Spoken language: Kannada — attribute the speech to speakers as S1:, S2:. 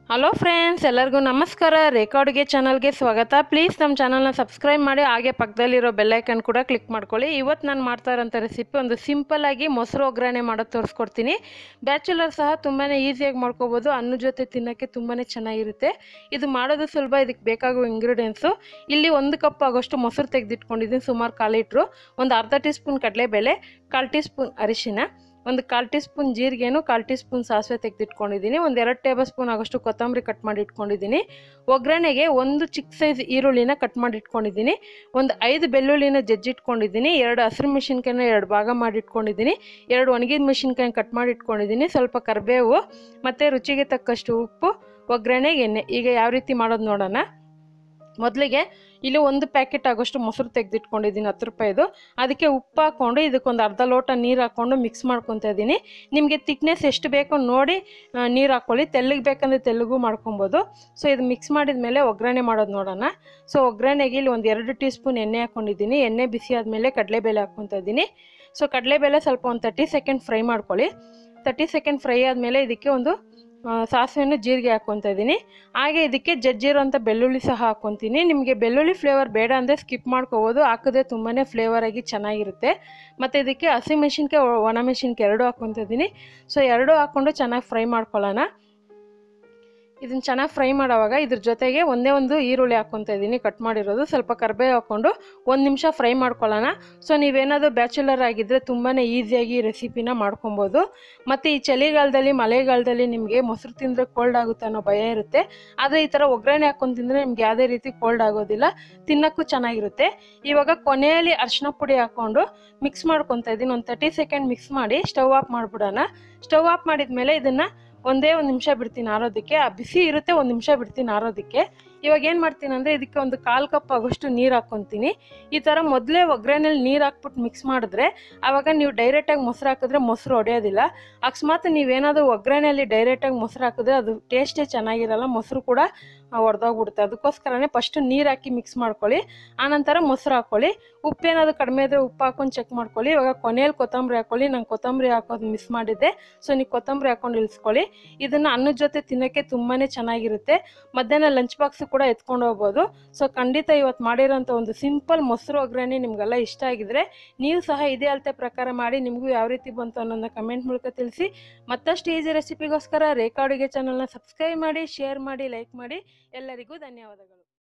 S1: ಹಲೋ ಫ್ರೆಂಡ್ಸ್ ಎಲ್ಲರಿಗೂ ನಮಸ್ಕಾರ ರೆಕಾರ್ಡ್ಗೆ ಚಾನಲ್ಗೆ ಸ್ವಾಗತ ಪ್ಲೀಸ್ ನಮ್ಮ ಚಾನಲ್ನ ಸಬ್ಸ್ಕ್ರೈಬ್ ಮಾಡಿ ಹಾಗೆ ಪಕ್ಕದಲ್ಲಿರೋ ಬೆಲ್ಲೈಕನ್ ಕೂಡ ಕ್ಲಿಕ್ ಮಾಡ್ಕೊಳ್ಳಿ ಇವತ್ತು ನಾನು ಮಾಡ್ತಾ ಇರೋಂಥ ರೆಸಿಪಿ ಒಂದು ಸಿಂಪಲ್ಲಾಗಿ ಮೊಸರು ಒಗ್ಗರಣೆ ಮಾಡೋದು ತೋರಿಸ್ಕೊಡ್ತೀನಿ ಬ್ಯಾಚುಲರ್ ಸಹ ತುಂಬಾ ಈಸಿಯಾಗಿ ಮಾಡ್ಕೋಬೋದು ಅನ್ನ ಜೊತೆ ತಿನ್ನೋಕ್ಕೆ ತುಂಬಾ ಚೆನ್ನಾಗಿರುತ್ತೆ ಇದು ಮಾಡೋದು ಸುಲಭ ಇದಕ್ಕೆ ಬೇಕಾಗುವ ಇಂಗ್ರೀಡಿಯೆಂಟ್ಸು ಇಲ್ಲಿ ಒಂದು ಕಪ್ ಆಗೋಷ್ಟು ಮೊಸರು ತೆಗೆದಿಟ್ಕೊಂಡಿದ್ದೀನಿ ಸುಮಾರು ಕಾಲು ಲೀಟ್ರು ಒಂದು ಅರ್ಧ ಟೀ ಸ್ಪೂನ್ ಕಡಲೆಬೇಳೆ ಕಾಲು ಟೀ ಸ್ಪೂನ್ ಅರಿಶಿನ ಒಂದು ಕಾಲು ಟೀ ಸ್ಪೂನ್ ಜೀರಿಗೆನು ಕಾಲು ಟೀ ಸ್ಪೂನ್ ಸಾಸಿವೆ ತೆಗೆದಿಟ್ಕೊಂಡಿದ್ದೀನಿ ಒಂದು ಎರಡು ಟೇಬಲ್ ಸ್ಪೂನ್ ಆಗೋಷ್ಟು ಕೊತ್ತಂಬರಿ ಕಟ್ ಮಾಡಿ ಇಟ್ಕೊಂಡಿದ್ದೀನಿ ಒಗ್ಗರಣೆಗೆ ಒಂದು ಚಿಕ್ಕ ಸೈಜ್ ಈರುಳ್ಳಿನ ಕಟ್ ಮಾಡಿ ಇಟ್ಕೊಂಡಿದ್ದೀನಿ ಒಂದು ಐದು ಬೆಳ್ಳುಳ್ಳಿನ ಜಜ್ಜಿಟ್ಕೊಂಡಿದ್ದೀನಿ ಎರಡು ಹಸಿರು ಮೆಣಸಿನ್ಕಾಯಿನ ಎರಡು ಭಾಗ ಮಾಡಿ ಇಟ್ಕೊಂಡಿದ್ದೀನಿ ಎರಡು ಒಣಗಿದ ಮೆಣಸಿನ್ಕಾಯಿ ಕಟ್ ಮಾಡಿ ಇಟ್ಕೊಂಡಿದ್ದೀನಿ ಸ್ವಲ್ಪ ಕರಿಬೇವು ಮತ್ತು ರುಚಿಗೆ ತಕ್ಕಷ್ಟು ಉಪ್ಪು ಒಗ್ಗರಣೆಗೆ ಎಣ್ಣೆ ಈಗ ಯಾವ ರೀತಿ ಮಾಡೋದು ನೋಡೋಣ ಮೊದಲಿಗೆ ಇಲ್ಲಿ ಒಂದು ಪ್ಯಾಕೆಟ್ ಆಗೋಷ್ಟು ಮೊಸರು ತೆಗೆದಿಟ್ಕೊಂಡಿದ್ದೀನಿ ಹತ್ತು ರೂಪಾಯಿದು ಅದಕ್ಕೆ ಉಪ್ಪು ಹಾಕ್ಕೊಂಡು ಇದಕ್ಕೊಂದು ಅರ್ಧ ಲೋಟ ನೀರು ಹಾಕ್ಕೊಂಡು ಮಿಕ್ಸ್ ಮಾಡ್ಕೊತಾ ಇದ್ದೀನಿ ನಿಮಗೆ ತಿಕ್ನೆಸ್ ಎಷ್ಟು ಬೇಕೋ ನೋಡಿ ನೀರು ಹಾಕ್ಕೊಳ್ಳಿ ತೆಳ್ಳಗೆ ಬೇಕಂದರೆ ತೆಳ್ಳಗೂ ಮಾಡ್ಕೊಬೋದು ಸೊ ಇದು ಮಿಕ್ಸ್ ಮಾಡಿದ ಮೇಲೆ ಒಗ್ಗರಣೆ ಮಾಡೋದು ನೋಡೋಣ ಸೊ ಒಗ್ಗರಣೆಗೆ ಇಲ್ಲಿ ಒಂದು ಎರಡು ಟೀ ಸ್ಪೂನ್ ಎಣ್ಣೆ ಹಾಕ್ಕೊಂಡಿದ್ದೀನಿ ಎಣ್ಣೆ ಬಿಸಿ ಆದಮೇಲೆ ಕಡಲೆಬೇಳೆ ಹಾಕ್ಕೊತಾ ಇದ್ದೀನಿ ಸೊ ಕಡಲೆಬೇಳೆ ಸ್ವಲ್ಪ ಒಂದು ತರ್ಟಿ ಸೆಕೆಂಡ್ ಫ್ರೈ ಮಾಡ್ಕೊಳ್ಳಿ ತರ್ಟಿ ಸೆಕೆಂಡ್ ಫ್ರೈ ಆದಮೇಲೆ ಇದಕ್ಕೆ ಒಂದು ಸಾಸಿವೆಯನ್ನು ಜೀರಿಗೆ ಹಾಕ್ಕೊತಾ ಇದ್ದೀನಿ ಹಾಗೆ ಇದಕ್ಕೆ ಜಜ್ಜಿರೋಂಥ ಬೆಳ್ಳುಳ್ಳಿ ಸಹ ಹಾಕ್ಕೊತೀನಿ ನಿಮಗೆ ಬೆಳ್ಳುಳ್ಳಿ ಫ್ಲೇವರ್ ಬೇಡ ಅಂದರೆ ಸ್ಕಿಪ್ ಮಾಡ್ಕೋಬೋದು ಹಾಕಿದ್ರೆ ತುಂಬಾ ಫ್ಲೇವರ್ ಆಗಿ ಚೆನ್ನಾಗಿರುತ್ತೆ ಮತ್ತು ಇದಕ್ಕೆ ಹಸಿಮೆಣ್ಸಿನ್ಕಾಯಿ ಒಣ ಮೆಣಸಿನ್ಕಾಯಿ ಎರಡು ಹಾಕ್ಕೊತಾ ಇದ್ದೀನಿ ಸೊ ಎರಡು ಹಾಕ್ಕೊಂಡು ಚೆನ್ನಾಗಿ ಫ್ರೈ ಮಾಡ್ಕೊಳ್ಳೋಣ ಇದನ್ನು ಚೆನ್ನಾಗಿ ಫ್ರೈ ಮಾಡೋವಾಗ ಇದ್ರ ಜೊತೆಗೆ ಒಂದೇ ಒಂದು ಈರುಳ್ಳಿ ಹಾಕ್ಕೊತಾ ಇದ್ದೀನಿ ಕಟ್ ಮಾಡಿರೋದು ಸ್ವಲ್ಪ ಕರ್ಬೇವು ಹಾಕ್ಕೊಂಡು ಒಂದು ನಿಮಿಷ ಫ್ರೈ ಮಾಡ್ಕೊಳ್ಳೋಣ ಸೊ ನೀವೇನಾದರೂ ಬ್ಯಾಚುಲರ್ ಆಗಿದ್ದರೆ ತುಂಬಾ ಈಸಿಯಾಗಿ ಈ ರೆಸಿಪಿನ ಮಾಡ್ಕೊಬೋದು ಮತ್ತು ಈ ಚಳಿಗಾಲದಲ್ಲಿ ಮಳೆಗಾಲದಲ್ಲಿ ನಿಮಗೆ ಮೊಸರು ತಿಂದರೆ ಕೋಲ್ಡ್ ಆಗುತ್ತೆ ಅನ್ನೋ ಭಯ ಇರುತ್ತೆ ಆದರೆ ಈ ಥರ ಒಗ್ಗರಣೆ ಹಾಕ್ಕೊಂಡು ತಿಂದರೆ ನಿಮ್ಗೆ ಯಾವುದೇ ರೀತಿ ಕೋಲ್ಡ್ ಆಗೋದಿಲ್ಲ ತಿನ್ನೋಕ್ಕೂ ಚೆನ್ನಾಗಿರುತ್ತೆ ಇವಾಗ ಕೊನೆಯಲ್ಲಿ ಅರಿಶಿನ ಪುಡಿ ಹಾಕ್ಕೊಂಡು ಮಿಕ್ಸ್ ಮಾಡ್ಕೊತಾ ಇದ್ದೀನಿ ಒಂದು ತರ್ಟಿ ಸೆಕೆಂಡ್ ಮಿಕ್ಸ್ ಮಾಡಿ ಸ್ಟವ್ ಆಫ್ ಮಾಡಿಬಿಡೋಣ ಸ್ಟವ್ ಆಫ್ ಮಾಡಿದ ಮೇಲೆ ಇದನ್ನು ಒಂದೇ ಒಂದು ನಿಮಿಷ ಬಿಡ್ತೀನಿ ಆರೋದಕ್ಕೆ ಆ ಬಿಸಿ ಇರುತ್ತೆ ಒಂದು ನಿಮಿಷ ಬಿಡ್ತೀನಿ ಆರೋದಕ್ಕೆ ಇವಾಗ ಏನು ಮಾಡ್ತೀನಿ ಅಂದರೆ ಇದಕ್ಕೆ ಒಂದು ಕಾಲು ಕಪ್ ಆಗೋಷ್ಟು ನೀರು ಹಾಕ್ಕೊತೀನಿ ಈ ಥರ ಮೊದಲೇ ಒಗ್ಗರಣೆಲಿ ನೀರು ಹಾಕ್ಬಿಟ್ಟು ಮಿಕ್ಸ್ ಮಾಡಿದ್ರೆ ಆವಾಗ ನೀವು ಡೈರೆಕ್ಟಾಗಿ ಮೊಸರು ಹಾಕಿದ್ರೆ ಮೊಸರು ಹೊಡೆಯೋದಿಲ್ಲ ಅಕಸ್ಮಾತ್ ನೀವೇನಾದರೂ ಒಗ್ಗರಣೆಯಲ್ಲಿ ಡೈರೆಕ್ಟಾಗಿ ಮೊಸರು ಹಾಕಿದ್ರೆ ಅದು ಟೇಸ್ಟೇ ಚೆನ್ನಾಗಿರಲ್ಲ ಮೊಸರು ಕೂಡ ಹೊಡೆದೋಗ್ಬಿಡುತ್ತೆ ಅದಕ್ಕೋಸ್ಕರನೇ ಫಸ್ಟು ನೀರು ಹಾಕಿ ಮಿಕ್ಸ್ ಮಾಡ್ಕೊಳ್ಳಿ ಆನಂತರ ಮೊಸರು ಹಾಕ್ಕೊಳ್ಳಿ ಉಪ್ಪೇನಾದರೂ ಕಡಿಮೆ ಇದ್ದರೆ ಉಪ್ಪು ಹಾಕೊಂಡು ಚೆಕ್ ಮಾಡ್ಕೊಳ್ಳಿ ಇವಾಗ ಕೊನೆಯಲ್ಲಿ ಕೊತ್ತಂಬರಿ ಹಾಕ್ಕೊಳ್ಳಿ ನಾನು ಕೊತ್ತಂಬರಿ ಹಾಕೋದು ಮಿಸ್ ಮಾಡಿದ್ದೆ ಸೊ ನೀವು ಕೊತ್ತಂಬರಿ ಹಾಕೊಂಡು ಇಳಿಸ್ಕೊಳ್ಳಿ ಇದನ್ನು ಅನ್ನದ ಜೊತೆ ತಿನ್ನೋಕ್ಕೆ ತುಂಬಾ ಚೆನ್ನಾಗಿರುತ್ತೆ ಮಧ್ಯಾಹ್ನ ಲಂಚ್ ಬಾಕ್ಸ್ ಕೂಡ ಎತ್ಕೊಂಡು ಹೋಗ್ಬೋದು ಸೊ ಖಂಡಿತ ಇವತ್ತು ಮಾಡಿರೋಂಥ ಒಂದು ಸಿಂಪಲ್ ಮೊಸರು ಒಗ್ಗರಣೆ ನಿಮಗೆಲ್ಲ ಇಷ್ಟ ಆಗಿದ್ರೆ ನೀವು ಸಹ ಇದೇ ಅಳತೆ ಪ್ರಕಾರ ಮಾಡಿ ನಿಮಗೂ ಯಾವ ರೀತಿ ಬಂತು ಅನ್ನೋದನ್ನ ಕಮೆಂಟ್ ಮೂಲಕ ತಿಳಿಸಿ ಮತ್ತಷ್ಟು ಈಸಿ ರೆಸಿಪಿಗೋಸ್ಕರ ರೇಖಾ ಅಡುಗೆ ಚಾನಲ್ನ ಸಬ್ಸ್ಕ್ರೈಬ್ ಮಾಡಿ ಶೇರ್ ಮಾಡಿ ಲೈಕ್ ಮಾಡಿ ಎಲ್ಲರಿಗೂ ಧನ್ಯವಾದಗಳು